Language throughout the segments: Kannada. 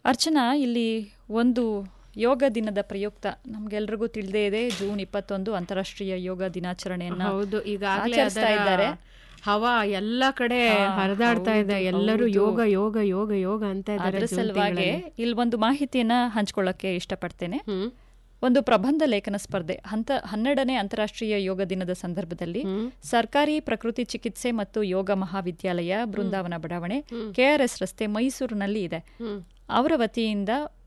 ಅರ್ಚನಾ ಇಲ್ಲಿ ಒಂದು ಯೋಗ ದಿನದ ಪ್ರಯುಕ್ತ ನಮ್ಗೆಲ್ರಿಗೂ ತಿಳಿದೇ ಇದೆ ಜೂನ್ ಇಪ್ಪತ್ತೊಂದು ಅಂತಾರಾಷ್ಟ್ರೀಯ ಯೋಗ ದಿನಾಚರಣೆಯನ್ನ ಹೌದು ಈಗಾಗಲೇ ಆಚರಿಸ್ತಾ ಇದ್ದಾರೆ ಹವಾ ಎಲ್ಲ ಕಡೆ ಹರಿದಾಡ್ತಾ ಇದೆ ಎಲ್ಲರೂ ಯೋಗ ಯೋಗ ಯೋಗ ಯೋಗ ಅಂತ ಇದ್ದಾರೆ ಅದ್ರ ಜೂನ್ ಸಲುವಾಗಿ ತಿಂಗಳಲ್ಲಿ. ಇಲ್ಲಿ ಒಂದು ಮಾಹಿತಿಯನ್ನ ಹಂಚ್ಕೊಳ್ಳಕ್ಕೆ ಇಷ್ಟಪಡ್ತೇನೆ ಹ್ಮ್ ಒಂದು ಪ್ರಬಂಧ ಲೇಖನ ಸ್ಪರ್ಧೆ ಹಂತ ಹನ್ನೆರಡನೇ ಅಂತಾರಾಷ್ಟ್ರೀಯ ಯೋಗ ದಿನದ ಸಂದರ್ಭದಲ್ಲಿ ಸರ್ಕಾರಿ ಪ್ರಕೃತಿ ಚಿಕಿತ್ಸೆ ಮತ್ತು ಯೋಗ ಮಹಾವಿದ್ಯಾಲಯ ಬೃಂದಾವನ ಬಡಾವಣೆ ಕೆಆರ್ಎಸ್ ರಸ್ತೆ ಮೈಸೂರಿನಲ್ಲಿ ಇದೆ ಹ್ಮ್ ಅವರ ವತಿಯಿಂದ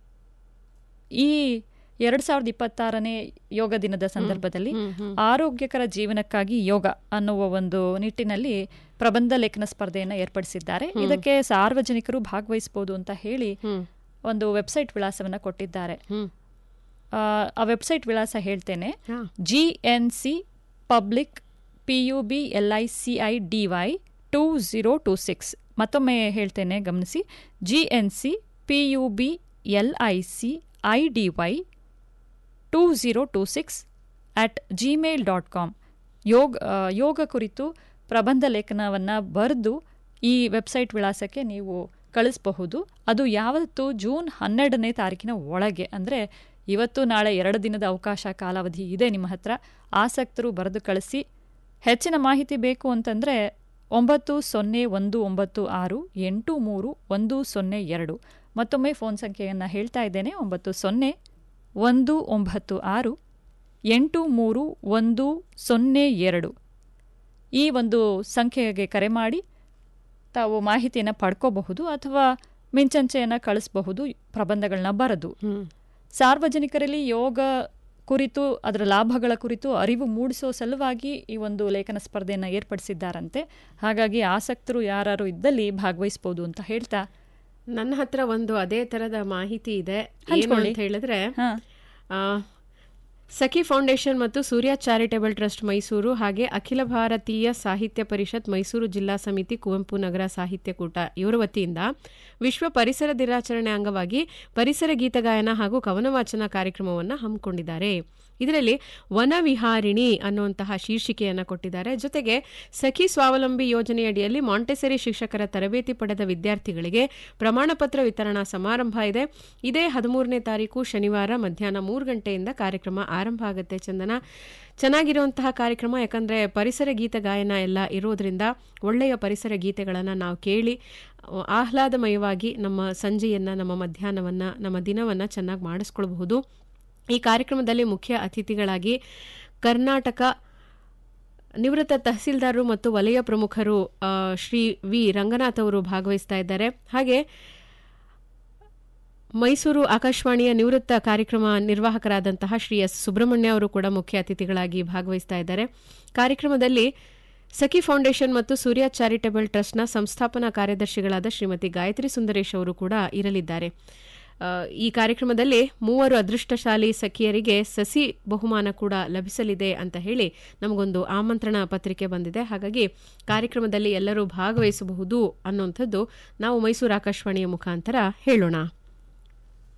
ಈ ಎರಡ್ ಸಾವಿರದ ಇಪ್ಪತ್ತಾರನೇ ಯೋಗ ದಿನದ ಸಂದರ್ಭದಲ್ಲಿ ಆರೋಗ್ಯಕರ ಜೀವನಕ್ಕಾಗಿ ಯೋಗ ಅನ್ನುವ ಒಂದು ನಿಟ್ಟಿನಲ್ಲಿ ಪ್ರಬಂಧ ಲೇಖನ ಸ್ಪರ್ಧೆಯನ್ನು ಏರ್ಪಡಿಸಿದ್ದಾರೆ ಇದಕ್ಕೆ ಸಾರ್ವಜನಿಕರು ಭಾಗವಹಿಸಬಹುದು ಅಂತ ಹೇಳಿ ಒಂದು ವೆಬ್ಸೈಟ್ ವಿಳಾಸವನ್ನ ಕೊಟ್ಟಿದ್ದಾರೆ ಹ್ಮ್ ಆ, ಆ ವೆಬ್ಸೈಟ್ ವಿಳಾಸ ಹೇಳ್ತೇನೆ ಹಾ. G N C public P U B L I C I D Y two zero two six ಮತ್ತೊಮ್ಮೆ ಹೇಳ್ತೇನೆ ಗಮನಿಸಿ G N C P U B L I C I D Y two zero two six at Gmail dot com ಯೋಗ ಆ, ಯೋಗ ಕುರಿತು ಪ್ರಬಂಧ ಲೇಖನವನ್ನು ಬರೆದು ಈ ವೆಬ್ಸೈಟ್ ವಿಳಾಸಕ್ಕೆ ನೀವು ಕಳಿಸಬಹುದು ಅದು ಯಾವತ್ತು ಜೂನ್ ಹನ್ನೆರಡನೇ ತಾರೀಕಿನ ಒಳಗೆ ಅಂದರೆ ಇವತ್ತು ನಾಳೆ ಎರಡು ದಿನದ ಅವಕಾಶ ಕಾಲಾವಧಿ ಇದೆ ನಿಮ್ಮ ಹತ್ರ ಆಸಕ್ತರು ಬರೆದು ಕಳಿಸಿ ಹೆಚ್ಚಿನ ಮಾಹಿತಿ ಬೇಕು ಅಂತಂದರೆ ಒಂಬತ್ತು ಸೊನ್ನೆ ಒಂದು ಒಂಬತ್ತು ಆರು ಎಂಟು ಮೂರು ಒಂದು ಸೊನ್ನೆ ಎರಡು ಮತ್ತೊಮ್ಮೆ ಫೋನ್ ಸಂಖ್ಯೆಯನ್ನು ಹೇಳ್ತಾ ಇದ್ದೇನೆ ಒಂಬತ್ತು ಸೊನ್ನೆ ಒಂದು ಒಂಬತ್ತು ಆರು ಎಂಟು ಮೂರು ಒಂದು ಸೊನ್ನೆ ಎರಡು ಈ ಒಂದು ಸಂಖ್ಯೆಗೆ ಕರೆ ಮಾಡಿ ತಾವು ಮಾಹಿತಿಯನ್ನು ಪಡ್ಕೋಬಹುದು ಅಥವಾ ಮಿಂಚಂಚೆಯನ್ನು ಕಳಿಸಬಹುದು ಪ್ರಬಂಧಗಳನ್ನ ಬರೆದು ಹ್ಮ್ ಸಾರ್ವಜನಿಕರಲ್ಲಿ ಯೋಗ ಕುರಿತು ಅದರ ಲಾಭಗಳ ಕುರಿತು ಅರಿವು ಮೂಡಿಸೋ ಸಲುವಾಗಿ ಈ ಒಂದು ಲೇಖನ ಸ್ಪರ್ಧೆಯನ್ನು ಏರ್ಪಡಿಸಿದ್ದಾರಂತೆ ಹಾಗಾಗಿ ಆಸಕ್ತರು ಯಾರು ಇದ್ದಲ್ಲಿ ಭಾಗವಹಿಸಬಹುದು ಅಂತ ಹೇಳ್ತಾ ನನ್ನ ಹತ್ರ ಒಂದು ಅದೇ ತರದ ಮಾಹಿತಿ ಇದೆ ಏನು ಹಂಚ್ಕೊಳ್ಳಿ. ಅಂತ ಹೇಳಿದ್ರೆ ಹಾ ಆ, ಸಖಿ ಫೌಂಡೇಶನ್ ಮತ್ತು ಸೂರ್ಯ ಚಾರಿಟೇಬಲ್ ಟ್ರಸ್ಟ್ ಮೈಸೂರು ಹಾಗೆ ಅಖಿಲ ಭಾರತೀಯ ಸಾಹಿತ್ಯ ಪರಿಷತ್ ಮೈಸೂರು ಜಿಲ್ಲಾ ಸಮಿತಿ ಕುವೆಂಪು ನಗರ ಸಾಹಿತ್ಯ ಕೂಟ ಇವರ ವತಿಯಿಂದ ವಿಶ್ವ ಪರಿಸರ ದಿನಾಚರಣೆ ಅಂಗವಾಗಿ ಪರಿಸರ ಗೀತಗಾಯನ ಹಾಗೂ ಕವನ ವಾಚನ ಕಾರ್ಯಕ್ರಮವನ್ನು ಹಮ್ಮಿಕೊಂಡಿದ್ದಾರೆ ಇದರಲ್ಲಿ ವನವಿಹಾರಿಣಿ ಅನ್ನುವಂತಹ ಶೀರ್ಷಿಕೆಯನ್ನು ಕೊಟ್ಟಿದ್ದಾರೆ ಜೊತೆಗೆ ಸಖಿ ಸ್ವಾವಲಂಬಿ ಯೋಜನೆಯಡಿಯಲ್ಲಿ ಮಾಂಟೆಸರಿ ಶಿಕ್ಷಕರ ತರಬೇತಿ ಪಡೆದ ವಿದ್ಯಾರ್ಥಿಗಳಿಗೆ ಪ್ರಮಾಣ ಪತ್ರ ವಿತರಣಾ ಸಮಾರಂಭ ಇದೆ ಇದೇ ಹದಿಮೂರನೇ ತಾರೀಕು ಶನಿವಾರ ಮಧ್ಯಾಹ್ನ ಮೂರು ಗಂಟೆಯಿಂದ ಕಾರ್ಯಕ್ರಮ ಆರಂಭ ಆಗುತ್ತೆ ಚಂದನ ಚೆನ್ನಾಗಿರುವಂತಹ ಕಾರ್ಯಕ್ರಮ ಯಾಕಂದ್ರೆ ಪರಿಸರ ಗೀತ ಗಾಯನ ಎಲ್ಲ ಇರೋದ್ರಿಂದ ಒಳ್ಳೆಯ ಪರಿಸರ ಗೀತೆಗಳನ್ನು ನಾವು ಕೇಳಿ ಅಹ್, ಆಹ್ಲಾದಮಯವಾಗಿ ನಮ್ಮ ಸಂಜೆಯನ್ನ ನಮ್ಮ ಮಧ್ಯಾಹ್ನವನ್ನ ನಮ್ಮ ದಿನವನ್ನ ಚೆನ್ನಾಗಿ ಮಾಡಿಸ್ಕೊಳ್ಬಹುದು ಈ ಕಾರ್ಯಕ್ರಮದಲ್ಲಿ ಮುಖ್ಯ ಅತಿಥಿಗಳಾಗಿ ಕರ್ನಾಟಕ ನಿವೃತ್ತ ತಹಸೀಲ್ದಾರರು ಮತ್ತು ವಲಯ ಪ್ರಮುಖರು ಆ, ಶ್ರೀ ವಿ ರಂಗನಾಥ್ ಅವರು ಭಾಗವಹಿಸ್ತಾ ಇದ್ದಾರೆ ಹಾಗೆ ಮೈಸೂರು ಆಕಾಶವಾಣಿಯ ನಿವೃತ್ತ ಕಾರ್ಯಕ್ರಮ ನಿರ್ವಾಹಕರಾದಂತಹ ಶ್ರೀ ಎಸ್ ಸುಬ್ರಹ್ಮಣ್ಯ ಅವರು ಕೂಡ ಮುಖ್ಯ ಅತಿಥಿಗಳಾಗಿ ಭಾಗವಹಿಸ್ತಾ ಇದ್ದಾರೆ ಕಾರ್ಯಕ್ರಮದಲ್ಲಿ ಸಖಿ ಫೌಂಡೇಶನ್ ಮತ್ತು ಸೂರ್ಯ ಚಾರಿಟೇಬಲ್ ಟ್ರಸ್ಟ್ನ ಸಂಸ್ಥಾಪನಾ ಕಾರ್ಯದರ್ಶಿಗಳಾದ ಶ್ರೀಮತಿ ಗಾಯತ್ರಿ ಸುಂದರೇಶ್ ಅವರು ಕೂಡ ಇರಲಿದ್ದಾರೆ ಆ, ಈ ಕಾರ್ಯಕ್ರಮದಲ್ಲಿ ಮೂವರು ಅದೃಷ್ಟಶಾಲಿ ಸಖಿಯರಿಗೆ ಸಸಿ ಬಹುಮಾನ ಕೂಡ ಲಭಿಸಲಿದೆ ಅಂತ ಹೇಳಿ ನಮಗೊಂದು ಆಮಂತ್ರಣ ಪತ್ರಿಕೆ ಬಂದಿದೆ ಹಾಗಾಗಿ ಕಾರ್ಯಕ್ರಮದಲ್ಲಿ ಎಲ್ಲರೂ ಭಾಗವಹಿಸಬಹುದು ಅನ್ನುವಂಥದ್ದು ನಾವು ಮೈಸೂರು ಆಕಾಶವಾಣಿಯ ಮುಖಾಂತರ ಹೇಳೋಣ